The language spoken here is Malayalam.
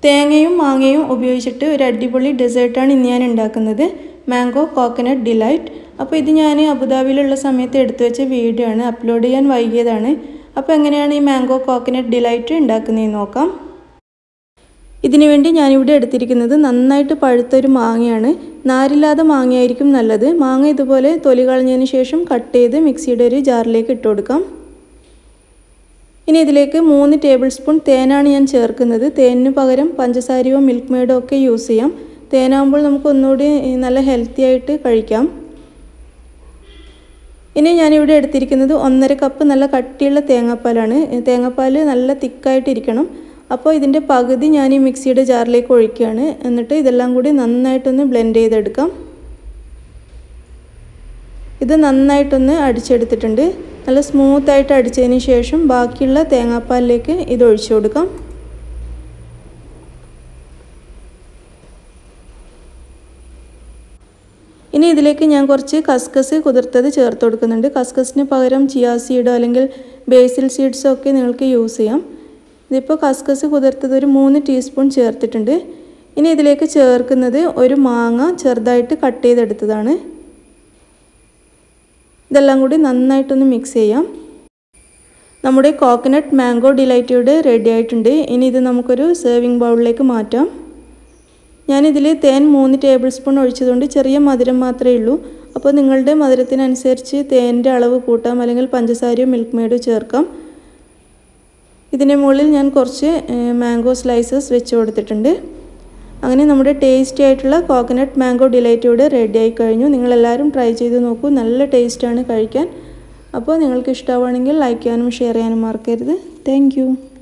തേങ്ങയും മാങ്ങയും ഉപയോഗിച്ചിട്ട് ഒരു അടിപൊളി ഡെസേർട്ടാണ് ഇന്ന് ഞാൻ ഉണ്ടാക്കുന്നത് മാംഗോ കോക്കനട്ട് ഡിലൈറ്റ് അപ്പോൾ ഇത് ഞാൻ അബുദാബിയിലുള്ള സമയത്ത് എടുത്തു വെച്ച വീഡിയോ ആണ് അപ്ലോഡ് ചെയ്യാൻ വൈകിയതാണ് അപ്പോൾ എങ്ങനെയാണ് ഈ മാംഗോ കോക്കനട്ട് ഡിലൈറ്റ് ഉണ്ടാക്കുന്നതെന്ന് നോക്കാം ഇതിനു വേണ്ടി ഞാനിവിടെ എടുത്തിരിക്കുന്നത് നന്നായിട്ട് പഴുത്തൊരു മാങ്ങയാണ് നാരില്ലാതെ മാങ്ങയായിരിക്കും നല്ലത് മാങ്ങ ഇതുപോലെ തൊലി കളഞ്ഞതിന് ശേഷം കട്ട് ചെയ്ത് മിക്സിയുടെ ഒരു ജാറിലേക്ക് ഇട്ട് കൊടുക്കാം ഇനി ഇതിലേക്ക് മൂന്ന് ടേബിൾ സ്പൂൺ തേനാണ് ഞാൻ ചേർക്കുന്നത് തേനിന് പകരം പഞ്ചസാരയോ മിൽക്ക് മെയ്ഡോ ഒക്കെ യൂസ് ചെയ്യാം തേനാകുമ്പോൾ നമുക്ക് ഒന്നുകൂടി നല്ല ഹെൽത്തി ആയിട്ട് കഴിക്കാം ഇനി ഞാനിവിടെ എടുത്തിരിക്കുന്നത് ഒന്നര കപ്പ് നല്ല കട്ടിയുള്ള തേങ്ങാപ്പാലാണ് തേങ്ങാപ്പാൽ നല്ല തിക്കായിട്ടിരിക്കണം അപ്പോൾ ഇതിൻ്റെ പകുതി ഞാൻ ഈ മിക്സിയുടെ ജാറിലേക്ക് ഒഴിക്കുകയാണ് എന്നിട്ട് ഇതെല്ലാം കൂടി നന്നായിട്ടൊന്ന് ബ്ലെൻഡ് ചെയ്തെടുക്കാം ഇത് നന്നായിട്ടൊന്ന് അടിച്ചെടുത്തിട്ടുണ്ട് നല്ല സ്മൂത്തായിട്ട് അടിച്ചതിന് ശേഷം ബാക്കിയുള്ള തേങ്ങാപ്പാലിലേക്ക് ഇത് ഒഴിച്ചു കൊടുക്കാം ഇനി ഇതിലേക്ക് ഞാൻ കുറച്ച് കസ്കസ് കുതിർത്തത് ചേർത്ത് കൊടുക്കുന്നുണ്ട് കസ്കസിന് പകരം ചിയാ സീഡോ അല്ലെങ്കിൽ ബേസിൽ സീഡ്സോ ഒക്കെ നിങ്ങൾക്ക് യൂസ് ചെയ്യാം ഇതിപ്പോൾ കസ്കസ് കുതിർത്തത് ഒരു മൂന്ന് ടീസ്പൂൺ ചേർത്തിട്ടുണ്ട് ഇനി ഇതിലേക്ക് ചേർക്കുന്നത് ഒരു മാങ്ങ ചെറുതായിട്ട് കട്ട് ചെയ്തെടുത്തതാണ് ഇതെല്ലാം കൂടി നന്നായിട്ടൊന്ന് മിക്സ് ചെയ്യാം നമ്മുടെ കോക്കനട്ട് മാംഗോ ഡിലൈറ്റ് ഇവിടെ റെഡി ആയിട്ടുണ്ട് ഇനി ഇത് നമുക്കൊരു സേവിങ് ബൗളിലേക്ക് മാറ്റാം ഞാനിതിൽ തേൻ മൂന്ന് ടേബിൾ സ്പൂൺ ഒഴിച്ചതുകൊണ്ട് ചെറിയ മധുരം മാത്രമേ ഉള്ളൂ അപ്പോൾ നിങ്ങളുടെ മധുരത്തിനനുസരിച്ച് തേൻ്റെ അളവ് കൂട്ടാം അല്ലെങ്കിൽ പഞ്ചസാരയോ മിൽക്ക് മെയ്ഡോ ചേർക്കാം ഇതിൻ്റെ മുകളിൽ ഞാൻ കുറച്ച് മാംഗോ സ്ലൈസസ് വെച്ച് കൊടുത്തിട്ടുണ്ട് അങ്ങനെ നമ്മുടെ ടേസ്റ്റി ആയിട്ടുള്ള കോക്കനട്ട് മാംഗോ ഡിലൈറ്റ് ഇവിടെ റെഡി ആയി കഴിഞ്ഞു നിങ്ങളെല്ലാവരും ട്രൈ ചെയ്ത് നോക്കൂ നല്ല ടേസ്റ്റാണ് കഴിക്കാൻ അപ്പോൾ നിങ്ങൾക്ക് ഇഷ്ടമാവുകയാണെങ്കിൽ ലൈക്ക് ചെയ്യാനും ഷെയർ ചെയ്യാനും മറക്കരുത് താങ്ക്